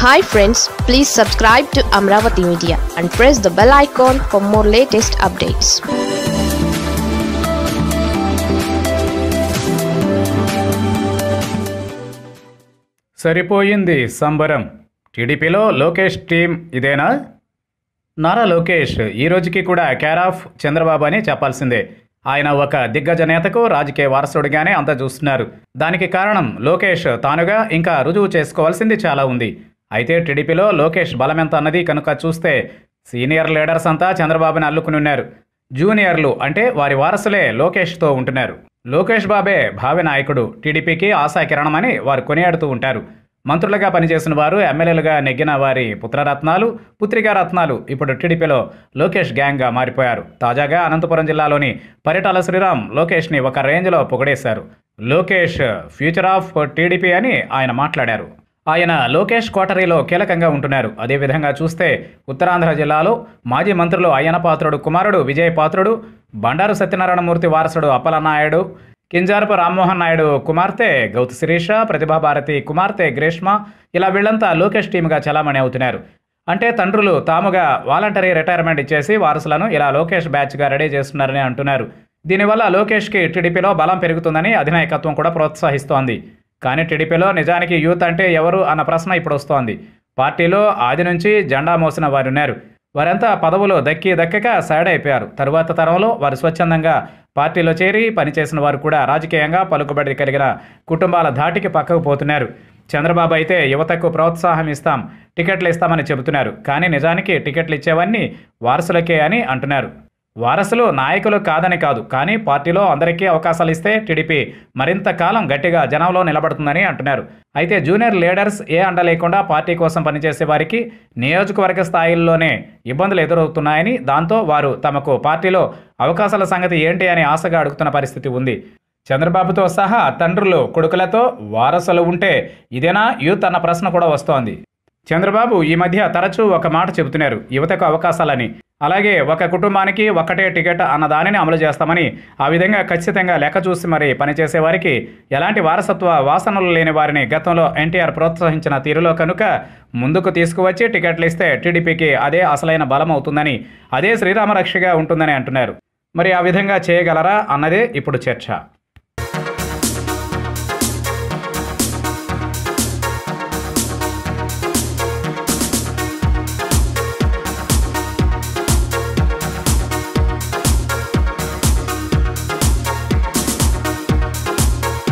hi friends please subscribe to Amaravati media and press the bell icon for more latest updates సరిపోయింది సంబరం టీడీపీలో Lokesh team ఇదేనా నారా లోకేష్ ఈ రోజుకి కూడా కేర్ ఆఫ్ చంద్రబాబు అని చెప్పాల్సిందే ఆయన ఒక దిగ్గజ నేతకు రాజకీయ వారసుడిగానే అంత చూస్తున్నారు దానికి కారణం లోకేష్ తానుగా ఇంకా రుజువు చేసుకోవాల్సింది చాలా ఉంది అయితే టీడీపీలో లోకేష్ బలమెంత అన్నది కనుక చూస్తే సీనియర్ లీడర్స్ అంతా చంద్రబాబుని అల్లుకుని ఉన్నారు జూనియర్లు అంటే వారి వారసులే లోకేష్తో ఉంటున్నారు లోకేష్ బాబే భావి నాయకుడు టీడీపీకి ఆశాకిరణమని వారు కొనియాడుతూ ఉంటారు మంత్రులుగా పనిచేసిన వారు ఎమ్మెల్యేలుగా నెగ్గిన వారి పుత్రరత్నాలు పుత్రికా రత్నాలు ఇప్పుడు టీడీపీలో లోకేష్ గ్యాంగ్గా మారిపోయారు తాజాగా అనంతపురం జిల్లాలోని పరిటాల శ్రీరామ్ లోకేష్ని ఒక రేంజ్లో పొగడేశారు లోకేష్ ఫ్యూచర్ ఆఫ్ టీడీపీ అని ఆయన మాట్లాడారు ఆయన లోకేష్ కోటరీలో కీలకంగా ఉంటున్నారు అదేవిధంగా చూస్తే ఉత్తరాంధ్ర జిల్లాలో మాజీ మంత్రులు అయ్యన పాత్రుడు కుమారుడు విజయ్ పాత్రుడు బండారు సత్యనారాయణమూర్తి వారసుడు అప్పలనాయుడు కింజారపు రామ్మోహన్ నాయుడు కుమార్తె గౌతు శిరీష ప్రతిభాభారతి కుమార్తె గ్రీష్మ ఇలా వీళ్ళంతా లోకేష్ టీమ్గా చలామణి అవుతున్నారు అంటే తండ్రులు తాముగా వాలంటరీ రిటైర్మెంట్ ఇచ్చేసి వారసులను ఇలా లోకేష్ బ్యాచ్గా రెడీ చేస్తున్నారని అంటున్నారు దీనివల్ల లోకేష్కి టీడీపీలో బలం పెరుగుతుందని అధినాయకత్వం కూడా ప్రోత్సహిస్తోంది కానీ టీడీపీలో నిజానికి యూత్ అంటే ఎవరు అన్న ప్రశ్న ఇప్పుడు వస్తోంది పార్టీలో ఆది నుంచి జెండా మోసిన వారు ఉన్నారు వారంతా పదవులు దక్కి దక్కక సైడ్ అయిపోయారు తరువాత తరంలో వారు స్వచ్ఛందంగా పార్టీలో చేరి పనిచేసిన వారు కూడా రాజకీయంగా పలుకుబడి కలిగిన కుటుంబాల ధాటికి పక్కకు పోతున్నారు చంద్రబాబు అయితే యువతకు ప్రోత్సాహం ఇస్తాం టికెట్లు ఇస్తామని చెబుతున్నారు కానీ నిజానికి టికెట్లు ఇచ్చేవన్నీ వారసులకే అని అంటున్నారు వారసులు నాయకులు కాదని కాదు కానీ పార్టీలో అందరికీ అవకాశాలు ఇస్తే టీడీపీ మరింత కాలం గట్టిగా జనంలో నిలబడుతుందని అంటున్నారు అయితే జూనియర్ లీడర్స్ ఏ అండ లేకుండా పార్టీ కోసం పనిచేసే వారికి నియోజకవర్గ స్థాయిల్లోనే ఇబ్బందులు ఎదురవుతున్నాయని దాంతో వారు తమకు పార్టీలో అవకాశాల సంగతి ఏంటి అని ఆశగా అడుగుతున్న పరిస్థితి ఉంది చంద్రబాబుతో సహా తండ్రులు కొడుకులతో వారసులు ఉంటే ఇదేనా యూత్ అన్న ప్రశ్న కూడా వస్తోంది చంద్రబాబు ఈ మధ్య తరచూ ఒక మాట చెబుతున్నారు యువతకు అవకాశాలని అలాగే ఒక కుటుంబానికి ఒక్కటే టికెట్ అన్న దానిని అమలు చేస్తామని ఆ విధంగా ఖచ్చితంగా లెక్క చూసి మరి పనిచేసే వారికి ఎలాంటి వారసత్వ వాసనలు లేని వారిని గతంలో ఎన్టీఆర్ ప్రోత్సహించిన తీరులో కనుక ముందుకు తీసుకువచ్చి టికెట్లు ఇస్తే టీడీపీకి అదే అసలైన బలం అవుతుందని అదే శ్రీరామరక్షగా ఉంటుందని అంటున్నారు మరి ఆ విధంగా చేయగలరా అన్నదే ఇప్పుడు చర్చ